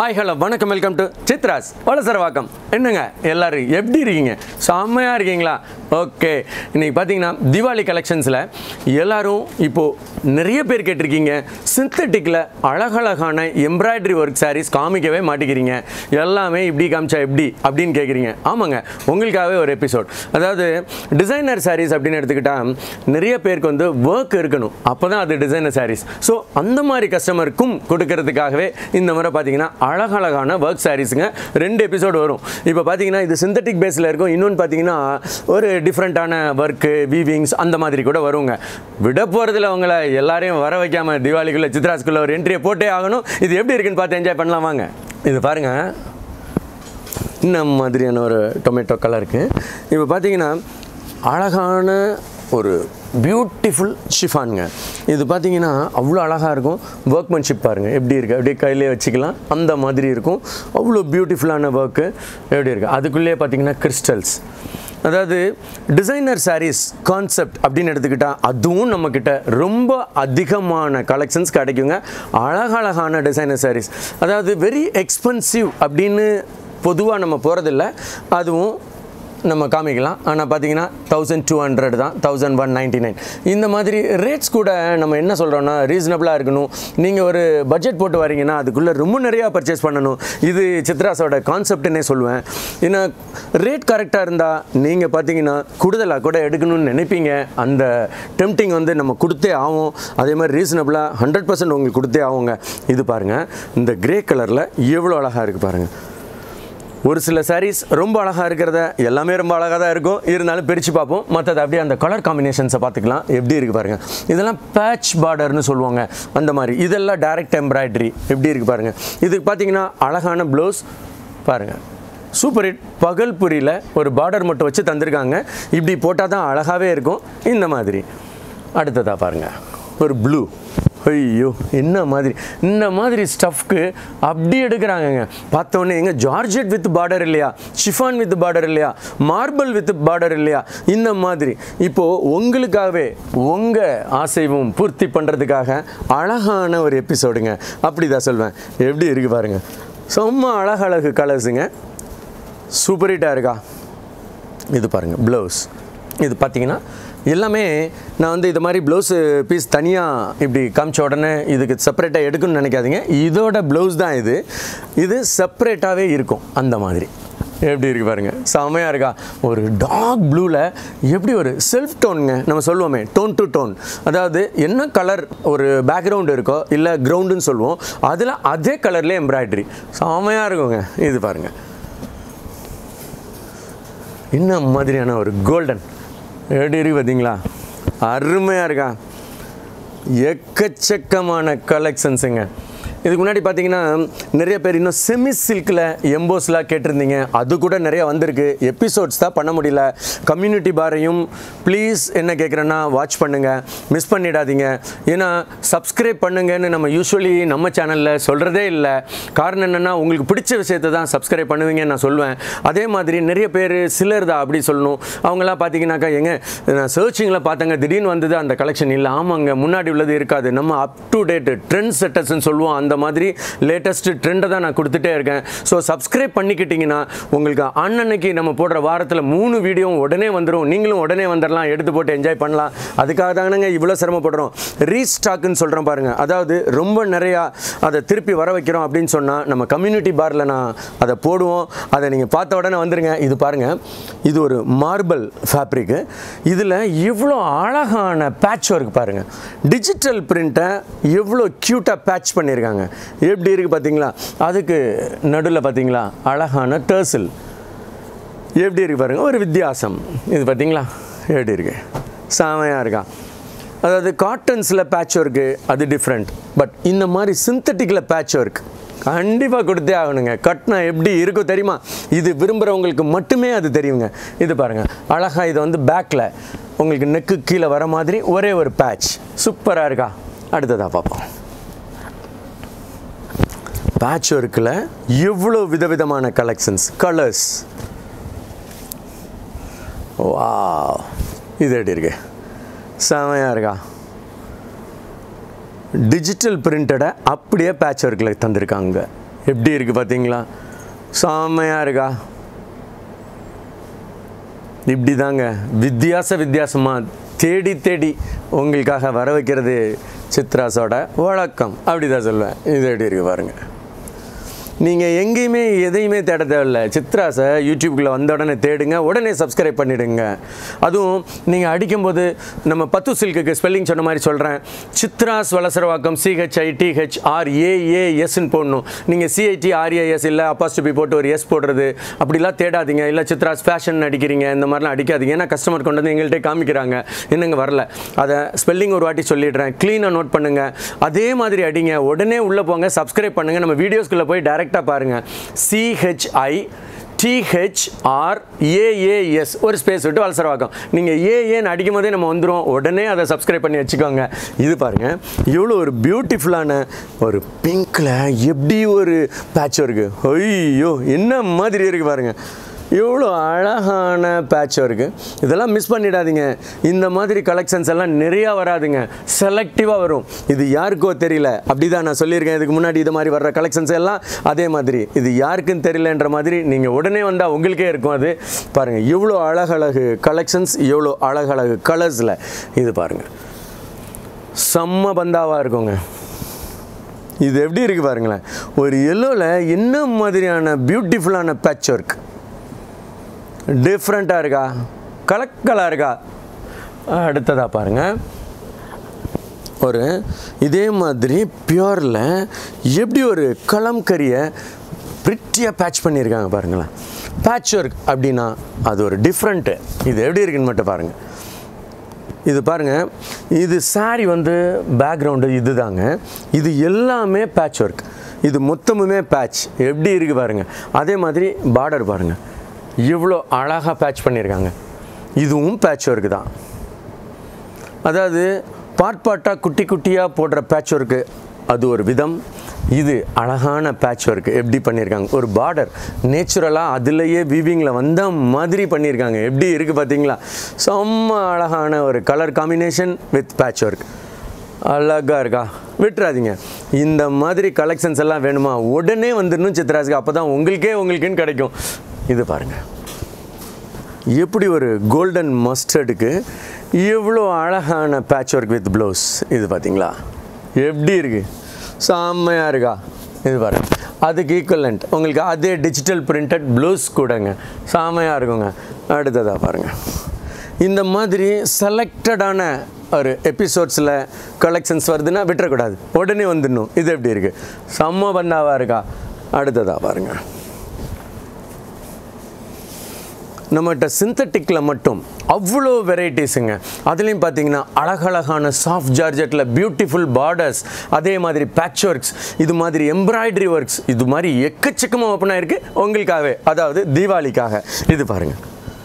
hi hello வணக்கம் welcome to Chitra's Valasaravakkam என்னங்க எல்லாரும் எப்படி இருக்கீங்க செம்மையாக இருக்கீங்களா ஓகே இன்னைக்கு பார்த்தீங்கன்னா தீபாவளி கலெக்ஷன்ஸில் எல்லாரும் இப்போது நிறைய பேர் கேட்டிருக்கீங்க சிந்தட்டிக்கில் அழகழகான எம்ப்ராய்டரி ஒர்க் sarees காமிக்கவே மாட்டேங்கிறீங்க எல்லாமே இப்படி காமிச்சா எப்படி அப்படின்னு கேட்குறீங்க ஆமாங்க உங்களுக்காகவே ஒரு எபிசோட் அதாவது டிசைனர் sarees அப்படின்னு எடுத்துக்கிட்டால் நிறைய பேருக்கு வந்து ஒர்க் இருக்கணும் அப்போ தான் அது டிசைனர் sarees ஸோ அந்த மாதிரி கஸ்டமருக்கும் கொடுக்கறதுக்காகவே இந்த முறை பார்த்தீங்கன்னா அழகழகான ஒர்க் சாரீஸுங்க ரெண்டு எபிசோடு வரும் இப்போ பார்த்தீங்கன்னா இது சிந்தட்டிக் பேஸில் இருக்கும் இன்னொன்று பார்த்தீங்கன்னா ஒரு டிஃப்ரெண்ட்டான ஒர்க்கு வீவிங்ஸ் அந்த மாதிரி கூட வருங்க விட போகிறதுல அவங்கள எல்லாரையும் வர வைக்காம தீபாவளிக்குள்ளே சித்ராஸ்குள்ளே ஒரு என்ட்ரியை போட்டே ஆகணும் இது எப்படி இருக்குன்னு பார்த்து என்ஜாய் பண்ணலாம் வாங்க இது பாருங்கள் இந்த மாதிரியான ஒரு டொமேட்டோ கலருக்கு இப்போ பார்த்தீங்கன்னா அழகான ஒரு பியூட்டிஃபுல் ஷிஃபானுங்க இது பார்த்தீங்கன்னா அவ்வளோ அழகாக இருக்கும் ஒர்க்மேன்ஷிப் பாருங்கள் எப்படி இருக்குது அப்படியே கையிலே வச்சுக்கலாம் அந்த மாதிரி இருக்கும் அவ்வளோ பியூட்டிஃபுல்லான ஒர்க்கு எப்படி இருக்குது அதுக்குள்ளேயே பார்த்தீங்கன்னா கிறிஸ்டல்ஸ் அதாவது டிசைனர் sarees கான்செப்ட் அப்படின்னு எடுத்துக்கிட்டால் அதுவும் நம்மக்கிட்ட ரொம்ப அதிகமான கலெக்ஷன்ஸ் கிடைக்குங்க அழகழகான டிசைனர் sarees அதாவது வெரி எக்ஸ்பென்சிவ் அப்படின்னு பொதுவாக நம்ம போகிறதில்ல அதுவும் நம்ம காமிக்கலாம் ஆனால் பார்த்தீங்கன்னா தௌசண்ட் டூ ஹண்ட்ரட் தான் தௌசண்ட் ஒன் நைன்ட்டி நைன் இந்த மாதிரி ரேட்ஸ் கூட நம்ம என்ன சொல்கிறோன்னா ரீசனபிளாக இருக்கணும் நீங்கள் ஒரு பட்ஜெட் போட்டு வரீங்கன்னா அதுக்குள்ளே ரொம்ப நிறையா பர்ச்சேஸ் பண்ணணும் இது சித்ராஸோட கான்செப்ட்னே சொல்லுவேன் ஏன்னா ரேட் கரெக்டாக இருந்தால் நீங்கள் பார்த்தீங்கன்னா கூடுதலாக கூட எடுக்கணும்னு நினைப்பீங்க அந்த டெம்டிங் வந்து நம்ம கொடுத்தே ஆகும் அதே மாதிரி ரீசனபிளாக ஹண்ட்ரட் பர்சன்ட் உங்களுக்கு கொடுத்தே ஆகுங்க இது பாருங்கள் இந்த கிரே கலரில் எவ்வளோ அழகாக இருக்குது பாருங்கள் ஒரு சில sarees ரொம்ப அழகாக இருக்கிறத எல்லாமே ரொம்ப அழகாக தான் இருக்கும் இருந்தாலும் பிரித்து பார்ப்போம் மற்றது அப்படியே அந்த கலர் காம்பினேஷன்ஸை பார்த்துக்கலாம் எப்படி இருக்குது பாருங்கள் இதெல்லாம் பேட்ச் பார்டர்னு சொல்லுவாங்க அந்த மாதிரி இதெல்லாம் டைரக்ட் எம்ப்ராய்டரி எப்படி இருக்குது பாருங்கள் இதுக்கு பார்த்தீங்கன்னா அழகான ப்ளவுஸ் பாருங்கள் சூப்பர் ஹிட் பகல்புரியில் ஒரு பார்டர் மட்டும் வச்சு தந்திருக்காங்க இப்படி போட்டால் தான் அழகாகவே இருக்கும் இந்த மாதிரி அடுத்ததாக பாருங்கள் ஒரு ப்ளூ ஐயோ என்ன மாதிரி இந்த மாதிரி ஸ்டஃப்க்கு அப்படி எடுக்கிறாங்கங்க பார்த்தோன்னே எங்க ஜார்ஜெட் வித் பார்டர் இல்லையா ஷிஃபான் வித் பார்டர் இல்லையா மார்பிள் வித் பார்டர் இல்லையா இந்த மாதிரி இப்போது உங்களுக்காகவே உங்கள் ஆசைவும் பூர்த்தி பண்ணுறதுக்காக அழகான ஒரு எபிசோடுங்க அப்படி தான் சொல்வேன் எப்படி இருக்கு பாருங்க செம்ம அழகழகு கலர்ஸுங்க சூப்பர் ஹிட்டாக இருக்கா இது பாருங்கள் ப்ளவுஸ் இது பார்த்தீங்கன்னா எல்லாமே நான் வந்து இது மாதிரி ப்ளவுஸு பீஸ் தனியாக இப்படி காமிச்ச உடனே இதுக்கு செப்பரேட்டாக எடுக்கணும்னு நினைக்காதீங்க இதோட ப்ளவுஸ் தான் இது இது செப்பரேட்டாகவே இருக்கும் அந்த மாதிரி எப்படி இருக்கு பாருங்க செமையாக இருக்கா ஒரு டார்க் ப்ளூவில் எப்படி ஒரு செல்ஃப் டோனுங்க நம்ம சொல்லுவோமே டோன் டு டோன் அதாவது என்ன கலர் ஒரு பேக்ரவுண்டு இருக்கோ இல்லை கிரவுண்டுன்னு சொல்லுவோம் அதில் அதே கலர்லேயே எம்ப்ராய்டரி செமையாக இருக்குங்க இது பாருங்கள் என்ன மாதிரியான ஒரு கோல்டன் எப்படி இருக்கு பார்த்தீங்களா அருமையாக இருக்கா எக்கச்சக்கமான கலெக்ஷன்ஸுங்க இதுக்கு முன்னாடி பார்த்தீங்கன்னா நிறைய பேர் இன்னும் செமி சில்கில் எம்போஸ்லாம் கேட்டிருந்தீங்க அது கூட நிறைய வந்திருக்கு எபிசோட்ஸ் தான் பண்ண முடியல கம்யூனிட்டி பாரையும் ப்ளீஸ் என்ன கேட்குறேன்னா வாட்ச் பண்ணுங்கள் மிஸ் பண்ணிடாதீங்க ஏன்னா சப்ஸ்கிரைப் பண்ணுங்கன்னு நம்ம யூஸ்வலி நம்ம சேனலில் சொல்கிறதே இல்லை காரணம் என்னென்னா உங்களுக்கு பிடிச்ச விஷயத்தை தான் சப்ஸ்கிரைப் பண்ணுவீங்கன்னு நான் சொல்லுவேன் அதே மாதிரி நிறைய பேர் சிலர் தான் அப்படி சொல்லணும் அவங்களாம் பார்த்தீங்கன்னாக்கா எங்க நான் சர்ச்சிங்கில் பார்த்தங்க திடீர்னு வந்தது அந்த கலெக்ஷன் இல்லை ஆமாங்க முன்னாடி உள்ளது இருக்காது நம்ம அப் டு டேட் ட்ரெண்ட் செட்டர்ஸ்னு சொல்லுவோம் அந்த மாதிரி லேட்டஸ்ட் ட்ரெண்டை தான் நான் கொடுத்துட்டே இருக்கேன் ஸோ சப்ஸ்கிரைப் பண்ணிக்கிட்டிங்கன்னா உங்களுக்கு அன்னன்னைக்கு நம்ம போடுற வாரத்தில் மூணு வீடியோவும் உடனே வந்துடும் நீங்களும் உடனே வந்துடலாம் எடுத்து போட்டு என்ஜாய் பண்ணலாம் அதுக்காக தானங்க இவ்வளோ சிரமப்படுறோம் ரீஸ்டாக்குன்னு சொல்கிறேன் பாருங்கள் அதாவது ரொம்ப நிறையா அதை திருப்பி வர வைக்கிறோம் அப்படின்னு சொன்னால் நம்ம கம்யூனிட்டி பாரில் நான் அதை போடுவோம் அதை நீங்கள் பார்த்த உடனே வந்துருங்க இது பாருங்கள் இது ஒரு மார்பிள் ஃபேப்ரிக்கு இதில் எவ்வளோ அழகான பேட்ச் ஒர்க் பாருங்கள் டிஜிட்டல் பிரிண்ட்டை எவ்வளோ க்யூட்டாக பேட்ச் பண்ணியிருக்காங்க எப்படி இருக்குது பார்த்தீங்களா அதுக்கு நடுவில் பார்த்தீங்களா அழகான டர்சில் எப்படி இருக்கு பாருங்க ஒரு வித்தியாசம் இது பார்த்தீங்களா எப்படி இருக்கு செமையாக இருக்கா அதாவது காட்டன்ஸில் பேட்ச் ஒர்க்கு அது டிஃப்ரெண்ட் பட் இந்த மாதிரி சிந்தட்டிக்கில் பேட்ச் ஒர்க் கண்டிப்பாக கொடுத்தே ஆகணுங்க கட்டினா எப்படி இருக்கும் தெரியுமா இது விரும்புகிறவங்களுக்கு மட்டுமே அது தெரியுங்க இது பாருங்கள் அழகாக இது வந்து பேக்கில் உங்களுக்கு நெக்கு கீழே வர மாதிரி ஒரே ஒரு பேட்ச் சூப்பராக இருக்கா அடுத்ததாக பார்ப்போம் பேட்ச் ஒர்க்கில் எவ்வளோ விதவிதமான கலெக்ஷன்ஸ் கலர்ஸ் வா இது எப்படி இருக்கு செமையாக இருக்கா டிஜிட்டல் பிரிண்டடை அப்படியே பேட்ச் ஒர்க்கில் தந்திருக்காங்க எப்படி இருக்குது பார்த்தீங்களா செம்மையாக இருக்கா இப்படி தாங்க வித்தியாச வித்தியாசமாக தேடி தேடி உங்களுக்காக வர வைக்கிறது சித்ராஸோட வழக்கம் அப்படி தான் சொல்லுவேன் இது எப்படி இருக்கு பாருங்கள் நீங்கள் எங்கேயுமே எதையுமே தேட தேவையில்ல சித்ராஸை யூடியூப்குள்ளே வந்த உடனே தேடுங்க உடனே சப்ஸ்கிரைப் பண்ணிடுங்க அதுவும் நீங்கள் அடிக்கும்போது நம்ம பத்து சில்க்குக்கு ஸ்பெல்லிங் சொன்ன மாதிரி சொல்கிறேன் Chitra's Valasaravakkam C H I T H R ஏஏஎஸ்ன்னு போடணும் நீங்கள் சிஐடி ஆர்ஏஎஸ் இல்லை அப்பாஸ்டிபி போட்டு ஒரு எஸ் போடுறது அப்படிலாம் தேடாதீங்க இல்லை சித்ராஸ் ஃபேஷன் அடிக்கிறீங்க இந்த மாதிரிலாம் அடிக்காதீங்க ஏன்னா கஸ்டமர் கொண்டு வந்து எங்கள்கிட்ட காமிக்கிறாங்க என்னங்க வரல அதை ஸ்பெல்லிங் ஒரு வாட்டி சொல்லிடுறேன் க்ளீனாக நோட் பண்ணுங்கள் அதே மாதிரி அடிங்க உடனே உள்ளே போங்க சப்ஸ்கிரைப் பண்ணுங்கள் நம்ம வீடியோஸ்குள்ளே போய் டைரெக்டாக பாருங்கள் சிஹெச்ஐ டிஹெச்ஆர் ஏஏஎஸ் ஒரு ஸ்பேஸ் விட்டு வலசரவாக்கம் நீங்கள் ஏஏன்னு அடிக்கும் போதே நம்ம வந்துடும் உடனே அதை சப்ஸ்கிரைப் பண்ணி வச்சுக்கோங்க இது பாருங்கள் இவ்வளோ ஒரு பியூட்டிஃபுல்லான ஒரு பிங்க்கில் எப்படி ஒரு பேட்ச் இருக்குது ஐயோ என்ன மாதிரி இருக்குது பாருங்கள் எவ்வளோ அழகான பேட்ச் இருக்குது இதெல்லாம் மிஸ் பண்ணிடாதீங்க இந்த மாதிரி கலெக்ஷன்ஸ் எல்லாம் நிறையா வராதுங்க செலக்டிவாக வரும் இது யாருக்கோ தெரியல அப்படி தான் நான் சொல்லியிருக்கேன் இதுக்கு முன்னாடி இது மாதிரி வர்ற கலெக்ஷன்ஸ் எல்லாம் அதே மாதிரி இது யாருக்குன்னு தெரியலன்ற மாதிரி நீங்கள் உடனே வந்தால் உங்களுக்கே இருக்கும் அது பாருங்கள் எவ்வளோ அழகழகு கலெக்ஷன்ஸ் எவ்வளோ அழகழகு கலர்ஸில் இது பாருங்கள் செம்ம பந்தாவாக இருக்குங்க இது எப்படி இருக்குது பாருங்களேன் ஒரு எல்லோவில் என்ன மாதிரியான பியூட்டிஃபுல்லான பேட்ச் ஒர்க் டிஃப்ரெண்ட்டாக இருக்கா கலக்கலாக இருக்கா அடுத்ததாக பாருங்கள் ஒரு இதே மாதிரி பியூரில் எப்படி ஒரு கலம்கரியை பிரிட்டியாக பேட்ச் பண்ணியிருக்காங்க பாருங்களேன் பேட்ச் ஒர்க் அப்படின்னா அது ஒரு டிஃப்ரெண்ட்டு இது எப்படி இருக்குன்னு மட்டும் பாருங்கள் இது பாருங்கள் இது saree வந்து பேக்ரவுண்டு இது தாங்க இது எல்லாமே பேட்ச் ஒர்க் இது மொத்தமுமே பேட்ச் எப்படி இருக்குது பாருங்கள் அதே மாதிரி பார்டர் பாருங்கள் இவ்வளோ அழகாக பேட்ச் பண்ணியிருக்காங்க இதுவும் பேட்ச் ஒர்க்கு தான் அதாவது பார்ட் பார்ட்டாக குட்டி குட்டியாக போடுற பேட்ச் ஒர்க்கு அது ஒரு விதம் இது அழகான பேட்ச் ஒர்க் எப்படி பண்ணியிருக்காங்க ஒரு பார்டர் நேச்சுரலாக அதுலேயே வீவிங்கில் வந்த மாதிரி பண்ணியிருக்காங்க எப்படி இருக்குது பார்த்தீங்களா செம்ம அழகான ஒரு colour combination with patch work அழகாக இருக்கா விட்டுறாதீங்க இந்த மாதிரி கலெக்ஷன்ஸ் எல்லாம் வேணுமா உடனே வந்துடணும் சித்ராஸுக்கு அப்போ தான் உங்களுக்கே உங்களுக்குன்னு கிடைக்கும் இது பாருங்கள் எப்படி ஒரு கோல்டன் மஸ்டர்டுக்கு இவ்வளோ அழகான பேட்ச் ஒர்க் வித் ப்ளவுஸ் இது பார்த்தீங்களா எப்படி இருக்குது செம்மையாக இருக்கா இது பாருங்க அதுக்கு ஈக்குவலண்ட் உங்களுக்கு அதே டிஜிட்டல் பிரிண்டட் ப்ளவுஸ் கூடங்க செம்மையாக இருக்குங்க அடுத்ததாக பாருங்கள் இந்த மாதிரி செலக்டடான ஒரு எபிசோட்ஸில் கலெக்ஷன்ஸ் வருதுன்னா விட்டுறக்கூடாது உடனே வந்துடணும் இது எப்படி இருக்குது செம்ம பந்தாவாக இருக்கா அடுத்ததாக பாருங்கள் நம்மகிட்ட சிந்தட்டிக்கில் மட்டும் அவ்வளோ வெரைட்டிஸுங்க அதுலேயும் பார்த்தீங்கன்னா அழகழகான சாஃப்ட் ஜார்ஜெட்டில் பியூட்டிஃபுல் பார்டர்ஸ் அதே மாதிரி பேட்ச் ஒர்க்ஸ் இது மாதிரி எம்ப்ராய்டரி ஒர்க்ஸ் இது மாதிரி எக்கச்சக்கமாக ஓப்பன் ஆயிருக்கு உங்களுக்காகவே அதாவது தீபாவளிக்காக இது பாருங்கள்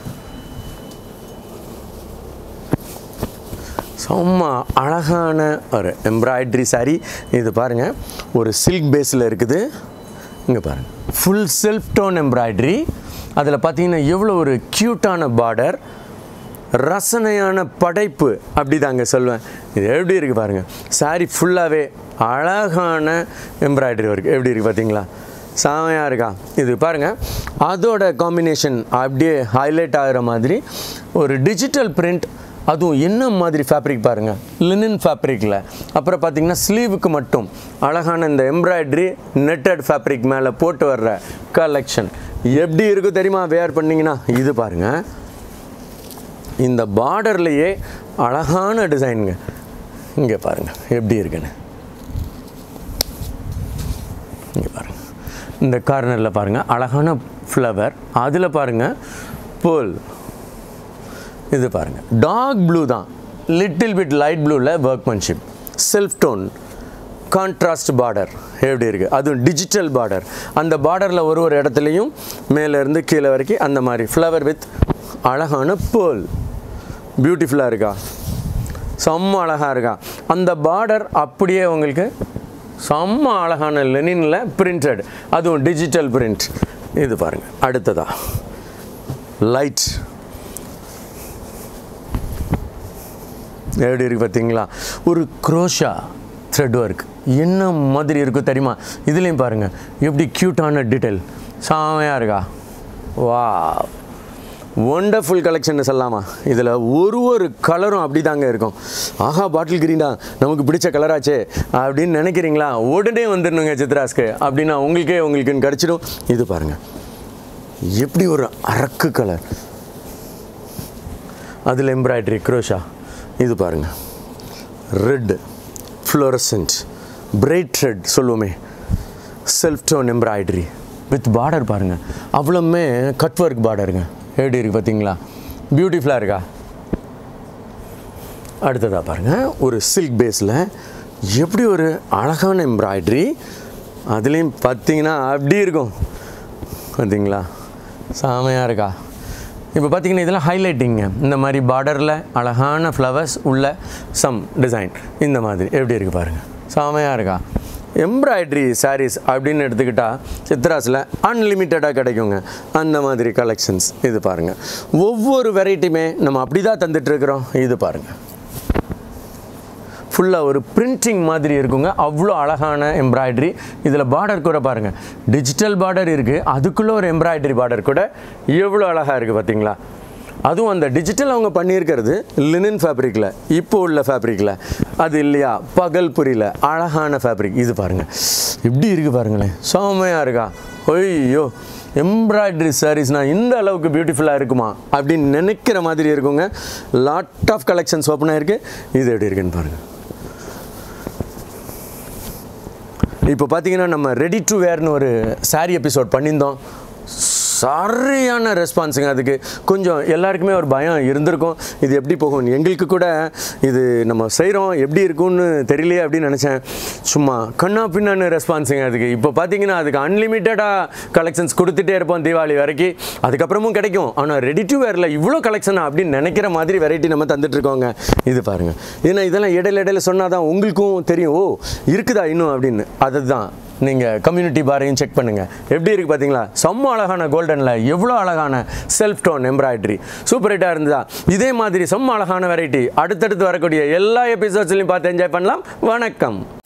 செம்ம அழகான ஒரு எம்ப்ராய்டரி saree இது பாருங்கள் ஒரு சில்க் பேஸில் இருக்குது இங்கே பாருங்கள் ஃபுல் செல்ஃப் டோன் எம்ப்ராய்டரி அதில் பார்த்தீங்கன்னா எவ்வளோ ஒரு க்யூட்டான பார்டர் ரசனையான படைப்பு அப்படி தாங்க சொல்லுவேன் இது எப்படி இருக்குது பாருங்கள் saree ஃபுல்லாகவே அழகான எம்ப்ராய்டரி ஒர்க் எப்படி இருக்குது பார்த்தீங்களா செமையாக இருக்கா இது பாருங்கள் அதோட காம்பினேஷன் அப்படியே ஹைலைட் ஆகிற மாதிரி ஒரு டிஜிட்டல் பிரிண்ட் அதுவும் என்ன மாதிரி ஃபேப்ரிக் பாருங்கள் லினன் ஃபேப்ரிக்கில் அப்புறம் பார்த்தீங்கன்னா ஸ்லீவுக்கு மட்டும் அழகான இந்த எம்ப்ராய்டரி நெட்டட் ஃபேப்ரிக் மேலே போட்டு வர்ற கலெக்ஷன் எப்படி இருக்கும் தெரியுமா வேர் பண்ணிங்கன்னா இது பாருங்கள் இந்த பார்டர்லேயே அழகான டிசைனுங்க இங்கே பாருங்கள் எப்படி இருக்குன்னு இங்கே பாருங்கள் இந்த கார்னரில் பாருங்கள் அழகான ஃப்ளவர் அதில் பாருங்கள் போல் இது பாருங்கள் டார்க் ப்ளூ தான் லிட்டில் பிட் லைட் ப்ளூவில் workmanship self tone contrast border எப்படி இருக்குது அதுவும் டிஜிட்டல் பார்டர் அந்த பார்டரில் ஒரு ஒரு இடத்துலையும் மேலேருந்து கீழே வரைக்கும் அந்த மாதிரி ஃப்ளவர் வித் அழகான பேர்ல் பியூட்டிஃபுல்லாக இருக்கா செம்ம அழகாக இருக்கா அந்த பார்டர் அப்படியே உங்களுக்கு செம்ம அழகான லெனினில் பிரிண்டட் அதுவும் டிஜிட்டல் பிரிண்ட் இது பாருங்கள் அடுத்ததா லைட் எப்படி இருக்குது பார்த்தீங்களா ஒரு க்ரோஷா த்ரெட் ஒர்க் என்ன மாதிரி இருக்கும் தெரியுமா இதுலேயும் பாருங்கள் எப்படி க்யூட்டான டீட்டெயில் செமையாக இருக்கா வா ஒண்டர்ஃபுல் கலெக்ஷன் சொல்லலாமா இதில் ஒரு ஒரு கலரும் அப்படி தாங்க இருக்கும் ஆஹா பாட்டில் கிரீனா நமக்கு பிடிச்ச கலராச்சே அப்படின்னு நினைக்கிறீங்களா உடனே வந்துடணுங்க சித்ராஸ்க்கு அப்படின்னா உங்களுக்கே உங்களுக்குன்னு கிடச்சிடும் இது பாருங்கள் எப்படி ஒரு அரக்கு கலர் அதில் எம்ப்ராய்டரி க்ரோஷா இது பாருங்கள் ரெட் ஃப்ளோரசன்ட் பிரைட் ரெட் சொல்லுவோமே self tone embroidery with border பாருங்கள் அவ்வளோமே கட் ஒர்க் பார்டருங்க எப்படி இருக்குது பார்த்தீங்களா பியூட்டிஃபுல்லாக இருக்கா அடுத்ததாக பாருங்கள் ஒரு சில்க் பேஸில் எப்படி ஒரு அழகான எம்ப்ராய்டரி அதுலேயும் பார்த்தீங்கன்னா அப்படி இருக்கும் பார்த்தீங்களா செமையாக இருக்கா இப்போ பார்த்தீங்கன்னா இதெல்லாம் ஹைலைட்டிங்க இந்த மாதிரி பார்டரில் அழகான ஃப்ளவர்ஸ் உள்ள சம் டிசைன் இந்த மாதிரி எப்படி இருக்குது பாருங்கள் செமையாக இருக்கா எம்ப்ராய்டரி sarees அப்படின்னு எடுத்துக்கிட்டால் சித்ராஸில் அன்லிமிட்டடாக கிடைக்குங்க அந்த மாதிரி கலெக்ஷன்ஸ் இது பாருங்கள் ஒவ்வொரு வெரைட்டியுமே நம்ம அப்படி தான் தந்துட்டுருக்குறோம் இது பாருங்கள் ஃபுல்லாக ஒரு பிரிண்டிங் மாதிரி இருக்குங்க அவ்வளோ அழகான எம்ப்ராய்டரி இதில் பார்டர் கூட பாருங்கள் டிஜிட்டல் பார்டர் இருக்குது அதுக்குள்ளே ஒரு எம்ப்ராய்டரி பார்டர் கூட எவ்வளோ அழகாக இருக்குது பார்த்தீங்களா அதுவும் அந்த டிஜிட்டல் அவங்க பண்ணியிருக்கிறது லினன் ஃபேப்ரிக்கில் இப்போ உள்ள ஃபேப்ரிக்கில் அது இல்லையா பகல் புரியல அழகான ஃபேப்ரிக் இது பாருங்கள் எப்படி இருக்குது பாருங்களேன் செம்மையாக இருக்கா ஐயோ எம்ப்ராய்டரி சாரீஸ்னால் இந்த அளவுக்கு பியூட்டிஃபுல்லாக இருக்குமா அப்படின்னு நினைக்கிற மாதிரி இருக்குங்க லாட் ஆஃப் கலெக்ஷன்ஸ் ஓப்பனாக இருக்குது இது எப்படி இருக்குன்னு பாருங்கள் இப்போ பார்த்தீங்கன்னா நம்ம ரெடி டு வேர்னு ஒரு saree எபிசோட் பண்ணியிருந்தோம் சரியான ரெஸ்பான்ஸுங்க அதுக்கு கொஞ்சம் எல்லாருக்குமே ஒரு பயம் இருந்திருக்கும் இது எப்படி போகும் எங்களுக்கு கூட இது நம்ம செய்கிறோம் எப்படி இருக்கும்னு தெரியலையே அப்படின்னு நினச்சேன் சும்மா கண்ணா பின்னான்னு ரெஸ்பான்ஸுங்க அதுக்கு இப்போ பார்த்தீங்கன்னா அதுக்கு அன்லிமிட்டடாக கலெக்ஷன்ஸ் கொடுத்துட்டே இருப்போம் தீபாவளி வரைக்கும் அதுக்கப்புறமும் கிடைக்கும் ஆனால் ரெடி டு வேரில் இவ்வளோ கலெக்ஷன் அப்படின்னு நினைக்கிற மாதிரி வெரைட்டி நம்ம தந்துட்டுருக்கோங்க இது பாருங்கள் ஏன்னா இதெல்லாம் இடையில இடையில சொன்னால் தான் உங்களுக்கும் தெரியும் ஓ இருக்குதா இன்னும் அப்படின்னு அதுதான் நீங்கள் கம்யூனிட்டி பாரையும் செக் பண்ணுங்கள் எப்படி இருக்குது பார்த்தீங்களா செம்ம அழகான கோல்டனில் எவ்வளோ அழகான செல்ஃப் டோன் எம்ப்ராய்டரி சூப்பர் ஹிட்டாக இருந்ததா இதே மாதிரி செம்ம அழகான வெரைட்டி அடுத்தடுத்து வரக்கூடிய எல்லா எபிசோட்ஸ்லையும் பார்த்து என்ஜாய் பண்ணலாம் வணக்கம்